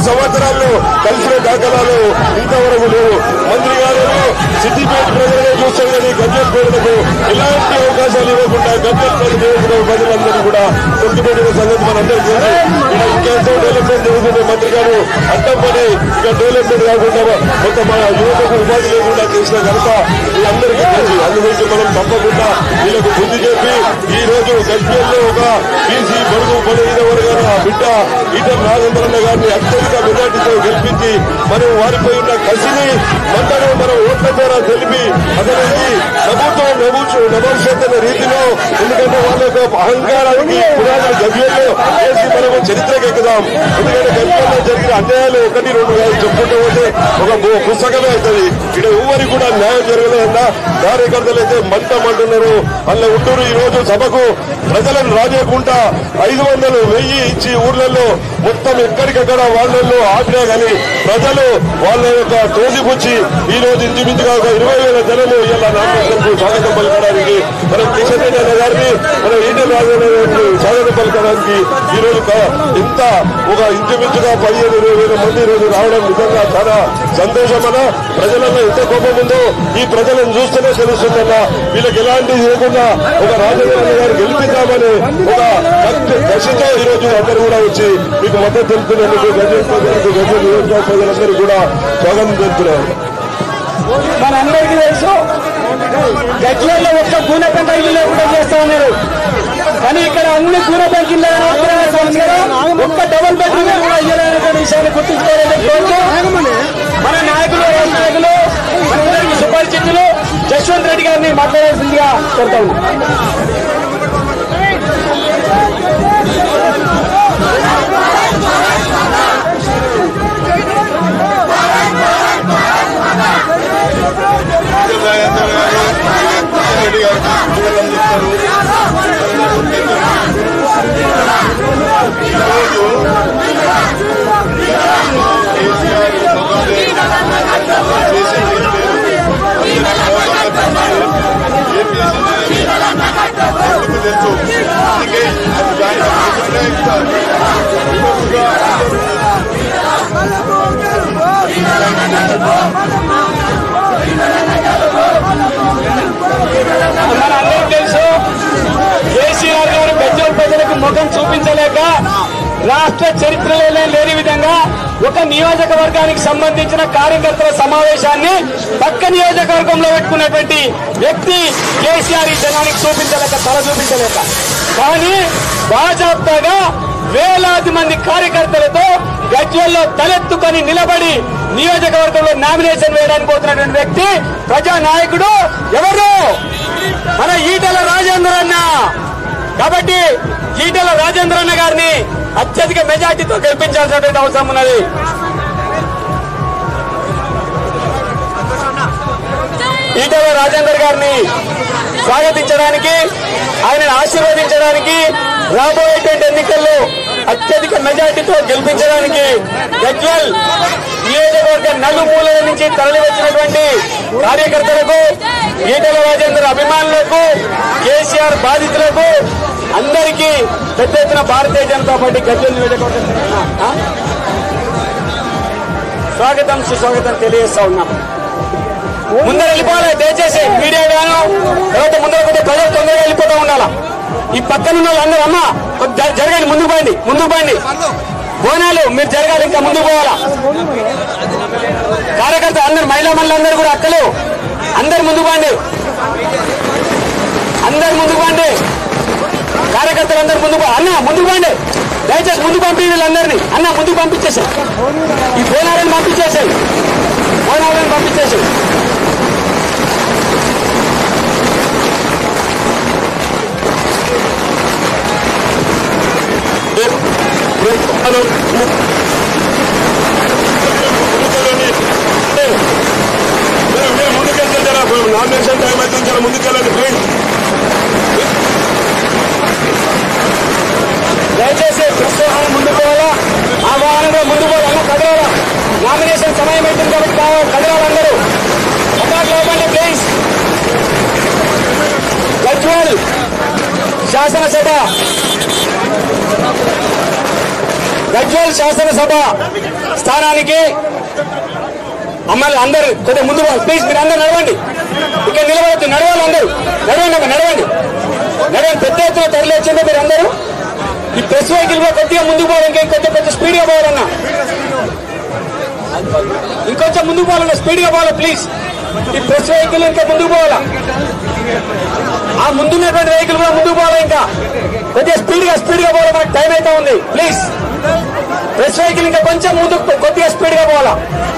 సంవత్సరాల్లో కలిసిన దాఖలాలు ఇంతవరకు లేవు మంత్రి గారు సిద్దిపేట ప్రజలే చూస్తారు కానీ గజ్జల్ ప్రజలకు ఎలాంటి అవకాశాలు ఇవ్వకుండా గజ్జల్ ప్రజలు ప్రజలందరూ కూడా తొక్కిపెట్టిన సంగతి మనందరికీ తెలుసు. ఇక్కడ ఇంకెంతో డెవలప్మెంట్ జరుగుతుంది మంత్రి గారు అడ్డం పడి ఇక డెవలప్మెంట్ కాకుండా కొంత మన యువతకు ఉపాధి లేకుండా చేసిన కనుక వీళ్ళందరికీ తెలుసు అందుగురించి మనం తప్పకుండా వీళ్ళకు బుద్ధి చెప్పి ఈ రోజు గజ్వేల్లో ఒక బీసీ బడుగు బలహీన వర్గాల బిడ్డ ఈటర్ నాగేంద్రన్న గారిని అత్యధిక మెజార్టీతో గెలిపించి మనం వారిపై ఉన్న కసిని మంటను మనం ఓట్ల ద్వారా తెలిపి అతనికి ప్రభుత్వం నమూచు నమోషిస్తున్న రీతిలో ఎందుకంటే వాళ్ళ యొక్క అహంకారానికి పురాణ గవ్యంలో వేసి మనము చరిత్రకు ఎక్కుదాం ఎందుకంటే గవ్యంలో జరిగిన అన్యాయాలు ఒకటి రెండు కాదు చెప్పుకుంటూ పోతే ఒక పు- పుస్తకమే అవుతుంది ఇక్కడ ఎవరి కూడా న్యాయం జరగలేదన్నా కార్యకర్తలు అయితే మంట మంటున్నారు వాళ్ళ ఉంటూరు ఈ రోజు సభకు ప్రజలను రాజేయకుండా ఐదు వందలు వెయ్యి ఇచ్చి ఊర్లలో మొత్తం ఎక్కడికక్కడ వాళ్ళల్లో ఆపినా కానీ ప్రజలు వాళ్ళ యొక్క తోసిపుచ్చి ఈ రోజు ఇంచుమించుగా ఒక ఇరవై వేల జనము ఇలా నామినేషన్కు స్వాగతం పలకడానికి మనం కిషన్ రెడ్డి అన్న గారిని మనం ఈటెల రాజేంద్ర గారిని స్వాగతం పలకడానికి ఈ రోజు క- ఇంత ఒక ఇంచుమించుగా పదిహేను ఇరవై వేల మంది ఈ రోజు రావడం నిజంగా చాలా సంతోషమన ప్రజలలో ఎంత కోపం ఉందో ఈ ప్రజలను చూస్తేనే తెలుస్తుందన్న వీళ్ళకి ఎలాంటి లేకుండా ఒక రాజేంద్ర అన్న గారు గెలిపిద్దామని ఒక భక్తి దశతో ఈ రోజు అందరూ కూడా వచ్చి మీకు మద్దతు తెలుపుతున్నందుకు గజల్ ప్రజలకు గజల్ నియోజకవర్గ ప్రజలందరూ కూడా స్వాగతం తెలుపుతున్నారు మనందరికీ తెలుసు గజ్వేల్లో ఒక్క గూనె పెంట ఇల్లు లేకుండా చేస్తా ఉన్నారు కానీ ఇక్కడ అన్ని గూనె పెంట ఇల్లు ఒక్క డబుల్ బెడ్రూమ్ కూడా ఇయ్యాలనే విషయాన్ని గుర్తుంచుకోవాలని కోరుతూ మన నాయకులు రాష్ట్ర నాయకులు మనందరికీ సుపరిచితులు జశ్వంత్ రెడ్డి గారిని మాట్లాడాల్సిందిగా కోరుతా ఉన్నాం రెడ్డి గారు స్వాగతం చెప్తారు తెలుసు అందుకే దాని మనందరికీ తెలుసు కేసీఆర్ గారు గజ్జల ప్రజలకు ముఖం చూపించలేక రాష్ట్ర చరిత్రలోనే లేని విధంగా ఒక నియోజకవర్గానికి సంబంధించిన కార్యకర్తల సమావేశాన్ని పక్క నియోజకవర్గంలో పెట్టుకున్నటువంటి వ్యక్తి కేసీఆర్ ఈ జనానికి చూపించలేక తల చూపించలేక కానీ బాజాప్తాగా వేలాది మంది కార్యకర్తలతో గజ్వల్లో తలెత్తుకొని నిలబడి నియోజకవర్గంలో నామినేషన్ వేయడానికి పోతున్నటువంటి వ్యక్తి ప్రజా నాయకుడు ఎవరు మన ఈటల రాజేంద్ర అన్న కాబట్టి ఈటల రాజేంద్ర అన్న గారిని అత్యధిక మెజార్టీతో గెలిపించాల్సినటువంటి అవసరం ఉన్నది ఈటల రాజేందర్ గారిని స్వాగతించడానికి ఆయనను ఆశీర్వదించడానికి రాబోయేటువంటి ఎన్నికల్లో అత్యధిక మెజార్టీతో గెలిపించడానికి గజ్వల్ నియోజకవర్గ నలుమూలల నుంచి తరలి వచ్చినటువంటి కార్యకర్తలకు ఈటల రాజేందర్ అభిమానులకు కేసీఆర్ బాధితులకు అందరికీ పెద్ద ఎత్తున భారతీయ జనతా పార్టీ గజ్వల్ నియోజకవర్గం తరఫున, ఆ? స్వాగతం సుస్వాగతం తెలియజేస్తా ఉన్నాం ముందర వెళ్ళిపోవాలి దయచేసి మీడియా గాను తర్వాత ముందర కొంచెం ప్రజలు తొందరగా వెళ్ళిపోతూ ఉండాలా ఈ పక్కన ఉన్న వాళ్ళందరూ అమ్మ కొంచెం జర- జరగండి ముందుకు పోండి ముందుకు పోండి బోనాలు మీరు జరగాలి ఇంకా ముందుకు పోవాలా కార్యకర్త అందరు మహిళా మనులందరూ కూడా అక్కలు అందరు ముందుకు పోండి అందరు ముందుకు పోండి కార్యకర్తలు అందరు ముందుకు పో- అన్న ముందుకు పోండి దయచేసి ముందుకు పంపి వీళ్ళందరినీ అన్న ముందుకు పంపించేసాయి ఈ బోనాలను పంపించేసాయి బోనాలను పంపించేసాయి ముందుకెళ్తారా నామినేషన్ టైం అయితే చాలా ముందుకెళ్ళండి ప్లీజ్ దయచేసి ప్రస్తుతం ముందుకు పోవాలా ఆ వాహనంలో ముందుకు పోవాలా కదలాలా నామినేషన్ సమయం అవుతుంది కాబట్టి కావాలి కదలాలందరూ పటాకులు ఇవ్వండి ప్లీజ్ గజ్వల్ శాసనసభ గజ్వేల్ శాసనసభ స్థానానికి అమ్మాయిలు అందరూ కొద్దిగా ముందు ప్లీజ్ మీరు అందరూ నడవండి ఇక్కడ నిలబడద్దు నడవాలి అందరూ నడవండి అమ్మ నడవండి నడవండి పెద్ద ఎత్తున తరలి వచ్చింది మీరు అందరూ ఈ ప్రెస్ వెహికల్ కూడా కొద్దిగా ముందుకు పోవాలి ఇంకా కొంచెం కొంచెం స్పీడ్ గా పోవాలన్నా ఇంకొంచెం ముందుకు పోవాలన్నా స్పీడ్ గా పోవాలి ప్లీజ్ ఈ ప్రెస్ వెహికల్ ఇంకా ముందుకు పోవాలా ఆ ముందున్నటువంటి వెహికల్ కూడా ముందుకు పోవాలి ఇంకా కొద్దిగా స్పీడ్ గా స్పీడ్ గా పోవాలి మనకు టైం అయితే ఉంది ప్లీజ్ ప్రెస్ వెహికల్ ఇంకా కొంచెం ముందుకు కొద్దిగా స్పీడ్ గా పోవాలా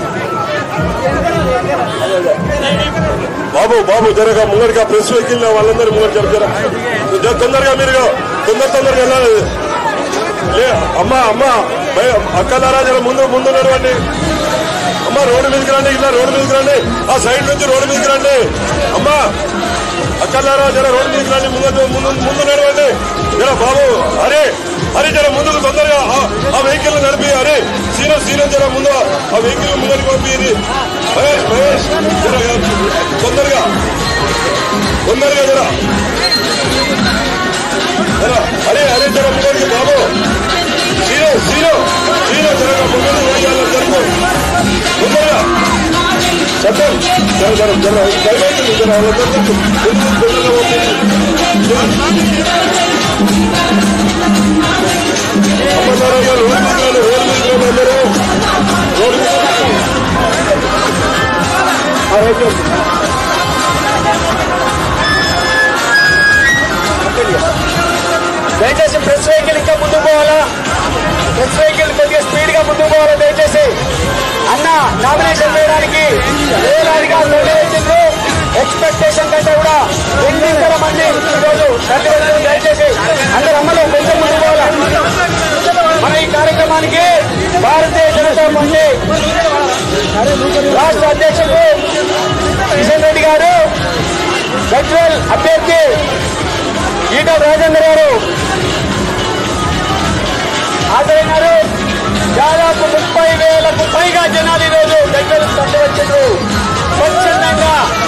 బాబు బాబు జరగా ముంగడిగా ప్రెస్ వెహికల్ వాళ్ళందరూ ముంగడు జర జర జర తొందరగా మీరు తొందర తొందరగా వెళ్ళాలి లే అమ్మా అమ్మా భయ అక్కలారా జర ముందు ముందు నడవండి అమ్మా రోడ్డు మీదకి రండి ఇలా రోడ్డు మీదకి రండి ఆ సైడ్ నుంచి రోడ్డు మీదకి రండి అమ్మా అక్కలారా జర రోడ్డు మీదకి రండి ముందు ముందు ముందు నడవండి జర బాబు అరే అరే జర ముందుకు తొందరగా ఆ- ఆ వెహికల్ నడిపి అరే సీను సీను జర ముందు ఆ వెహికల్ ముందరికి పంపి మహేష్ మహేష్ జర తొందరగా తొందరగా జర జర అరే అరే జర ముందరికి బాబు సీను సీను సీను జర ముందరికి వేయాలి జరుపు తొందరగా చెప్పండి జర జర జర దయచేసి జర వాళ్ళందరికీ ముందుకు తొందరగా పంపించి అమ్మగారు గారు రోడ్డు మీద రండి, రోడ్డు మీద రండి అందరూ రోడ్డు మీద రండి. దయచేసి ప్రెస్ వెహికల్ ఇంకా ముందుకు పోవాలా ప్రెస్ వెహికల్ కొద్దిగా స్పీడ్ గా ముందుకు పోవాలా దయచేసి అన్న నామినేషన్ వేయడానికి వేలాదిగా తరలి వచ్చిండ్రు ఎక్స్పెక్టేషన్ కంటే కూడా ఎన్నింతల మంది ఈరోజు తరలి వచ్చిండ్రు దయచేసి అందరు అమ్మలో కొంచెం ముందుకు పోవాలా మన ఈ కార్యక్రమానికి భారతీయ జనతా పార్టీ రాష్ట్ర అధ్యక్షుడు కిషన్ రెడ్డి గారు గజ్వల్ అభ్యర్థి ఈటల రాజేంద్ర గారు హాజరైనారు దాదాపు ముప్పై వేలకు పైగా జనాలు ఈరోజు దగ్గర తరలి వచ్చిండ్రు స్వచ్ఛందంగా